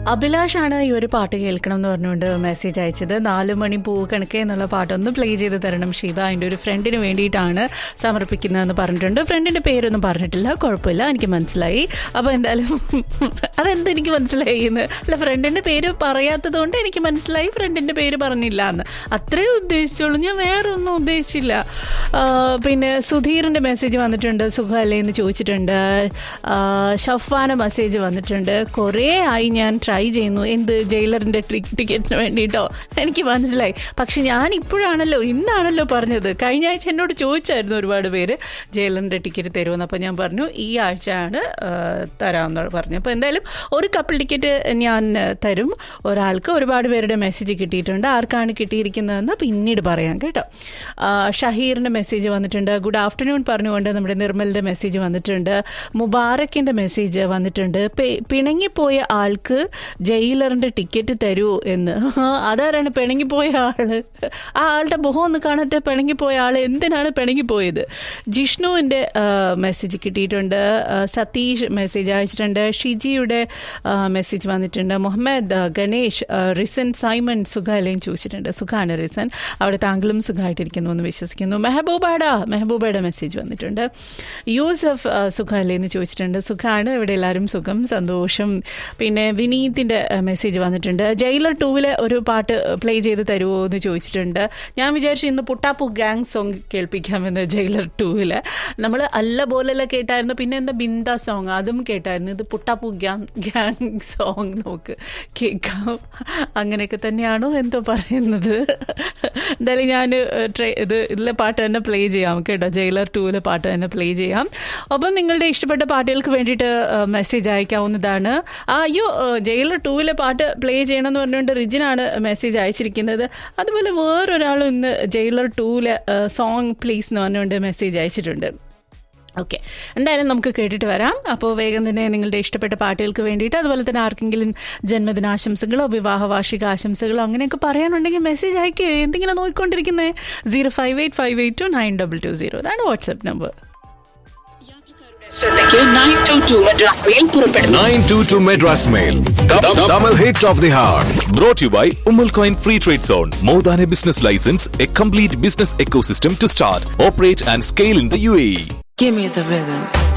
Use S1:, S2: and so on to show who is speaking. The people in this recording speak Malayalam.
S1: അഭിലാഷാണ് ഈ ഒരു പാട്ട് കേൾക്കണം എന്ന് പറഞ്ഞുകൊണ്ട് മെസ്സേജ് അയച്ചത് നാല് മണി പൂ കണക്കെ എന്നുള്ള പാട്ടൊന്ന് പ്ലേ ചെയ്ത് തരണം ശിവ എൻ്റെ ഒരു ഫ്രണ്ടിന് വേണ്ടിയിട്ടാണ് സമർപ്പിക്കുന്നതെന്ന് പറഞ്ഞിട്ടുണ്ട് ഫ്രണ്ടിൻ്റെ പേരൊന്നും പറഞ്ഞിട്ടില്ല കുഴപ്പമില്ല എനിക്ക് മനസ്സിലായി അപ്പോൾ എന്തായാലും അതെന്ത് എനിക്ക് മനസ്സിലായി എന്ന് അല്ല ഫ്രണ്ടിൻ്റെ പേര് പറയാത്തത് കൊണ്ട് എനിക്ക് മനസ്സിലായി ഫ്രണ്ടിൻ്റെ പേര് പറഞ്ഞില്ല എന്ന് അത്രേ ഉദ്ദേശിച്ചുള്ളൂ ഞാൻ വേറെ ഒന്നും ഉദ്ദേശിച്ചില്ല ആ, പിന്നെ സുധീറിൻ്റെ മെസ്സേജ് വന്നിട്ടുണ്ട് സുഖമല്ലേ എന്ന് ചോദിച്ചിട്ടുണ്ട് ആ, ഷഫാന മെസ്സേജ് വന്നിട്ടുണ്ട് കുറേ ആയി ഞാൻ ട്രൈ ചെയ്യുന്നു എന്ത് ജയിലറിൻ്റെ ടിക്കറ്റിന് വേണ്ടിയിട്ടോ എനിക്ക് മനസ്സിലായി പക്ഷെ ഞാൻ ഇപ്പോഴാണല്ലോ ഇന്നാണല്ലോ പറഞ്ഞത് കഴിഞ്ഞ ആഴ്ച എന്നോട് ചോദിച്ചായിരുന്നു ഒരുപാട് പേര് ജയിലറിൻ്റെ ടിക്കറ്റ് തരുമെന്ന് അപ്പോൾ ഞാൻ പറഞ്ഞു ഈ ആഴ്ചയാണ് ആ, തരാമെന്ന് പറഞ്ഞു അപ്പോൾ എന്തായാലും ഒരു കപ്പിൾ ടിക്കറ്റ് ഞാൻ ആ, തരും ഒരാൾക്ക് ഒരുപാട് പേരുടെ മെസ്സേജ് കിട്ടിയിട്ടുണ്ട് ആർക്കാണ് കിട്ടിയിരിക്കുന്നതെന്ന് പിന്നീട് പറയാം കേട്ടോ ആ, ഷഹീറിൻ്റെ മെസ്സേജ് വന്നിട്ടുണ്ട് ഗുഡ് ആഫ്റ്റർനൂൺ പറഞ്ഞുകൊണ്ട് നമ്മുടെ നിർമ്മലിൻ്റെ മെസ്സേജ് വന്നിട്ടുണ്ട് മുബാറക്കിൻ്റെ മെസ്സേജ് വന്നിട്ടുണ്ട് പെ- പിണങ്ങിപ്പോയ ആൾക്ക് ജയിലറിൻ്റെ ടിക്കറ്റ് തരൂ എന്ന് ആ, അതാരാണ് പിണങ്ങിപ്പോയ ആള് ആ ആളുടെ മുഖം ഒന്ന് കാണട്ടെ പിണങ്ങിപ്പോയ ആൾ എന്തിനാണ് പിണങ്ങിപ്പോയത് ജിഷ്ണുവിൻ്റെ മെസ്സേജ് കിട്ടിയിട്ടുണ്ട് ആ, സതീഷ് മെസ്സേജ് അയച്ചിട്ടുണ്ട് ഷിജിയുടെ മെസ്സേജ് വന്നിട്ടുണ്ട് മുഹമ്മദ് ആ, ഗണേഷ് ആ, റിസൻ സൈമൺ സുഖാലയും ചോദിച്ചിട്ടുണ്ട് സുഖാണ് റിസൻ അവിടെ താങ്കളും സുഖമായിട്ടിരിക്കുന്നു എന്ന് വിശ്വസിക്കുന്നു മെഹബൂബാട മെഹബൂബയുടെ മെസ്സേജ് വന്നിട്ടുണ്ട് യൂസഫ് ആ, സുഖാലേ എന്ന് ചോദിച്ചിട്ടുണ്ട് സുഖാണ് ഇവിടെ എല്ലാവരും സുഖം സന്തോഷം പിന്നെ വിനീതിൻ്റെ മെസ്സേജ് വന്നിട്ടുണ്ട് ജയിലർ ടൂവിലെ ഒരു പാട്ട് പ്ലേ ചെയ്ത് തരുമോ എന്ന് ചോദിച്ചിട്ടുണ്ട് ഞാൻ വിചാരിച്ചു ഇന്ന് പുട്ടാപ്പു ഗാങ് സോങ് കേൾപ്പിക്കാമെന്ന് ജയിലർ ടൂവില് നമ്മൾ അല്ല പോലെല്ലാം കേട്ടായിരുന്നു പിന്നെ എന്താ ബിന്ദ സോങ് അതും കേട്ടായിരുന്നു ഇത് പുട്ടാപ്പു ഗ്യാങ് ഗ്യാങ് സോങ് നമുക്ക് കേൾക്കാം അങ്ങനെയൊക്കെ തന്നെയാണോ എന്തോ പറയുന്നത് എന്തായാലും ഞാൻ ട്രേ ഇത് ഇതിലെ പാട്ട് തന്നെ പ്ലേ ചെയ്യാം കേട്ടോ ജയിലർ ടൂവിലെ പാട്ട് തന്നെ പ്ലേ ചെയ്യാം ഒപ്പം നിങ്ങളുടെ ഇഷ്ടപ്പെട്ട പാട്ടുകൾക്ക് വേണ്ടിയിട്ട് മെസ്സേജ് അയക്കാവുന്നതാണ് ആ അയ്യോ ജയിലർ ടൂവിലെ പാട്ട് പ്ലേ ചെയ്യണമെന്ന് പറഞ്ഞുകൊണ്ട് റിജിനാണ് മെസ്സേജ് അയച്ചിരിക്കുന്നത് അതുപോലെ വേറൊരാളും ഇന്ന് ജയിലർ ടൂവിലെ സോങ് പ്ലീസ് എന്ന് പറഞ്ഞുകൊണ്ട് മെസ്സേജ് അയച്ചിട്ടുണ്ട് ഓക്കെ എന്തായാലും നമുക്ക് കേട്ടിട്ട് വരാം അപ്പോൾ വേഗം തന്നെ നിങ്ങളുടെ ഇഷ്ടപ്പെട്ട പാട്ടുകൾക്ക് വേണ്ടിയിട്ട് അതുപോലെ തന്നെ ആർക്കെങ്കിലും ജന്മദിനാശംസകളോ വിവാഹ വാർഷിക ആശംസകളോ അങ്ങനെയൊക്കെ പറയാനുണ്ടെങ്കിൽ മെസ്സേജ് അയക്കുക എന്തെങ്കിലും നോക്കിക്കൊണ്ടിരിക്കുന്നത് zero five eight five eight two nine double two zero അതാണ് വാട്സ്ആപ്പ് നമ്പർ
S2: ശ്രദ്ധയ്ക്ക് nine two two Madras mail പുറപ്പെടുന്നു
S3: 922 Madras Mail. Tamil hit of the heart. Brought to you by Umal Coin Free Trade Zone. More than a business license, a complete business ecosystem to start, operate, and scale in the UAE.
S4: Give me the rhythm.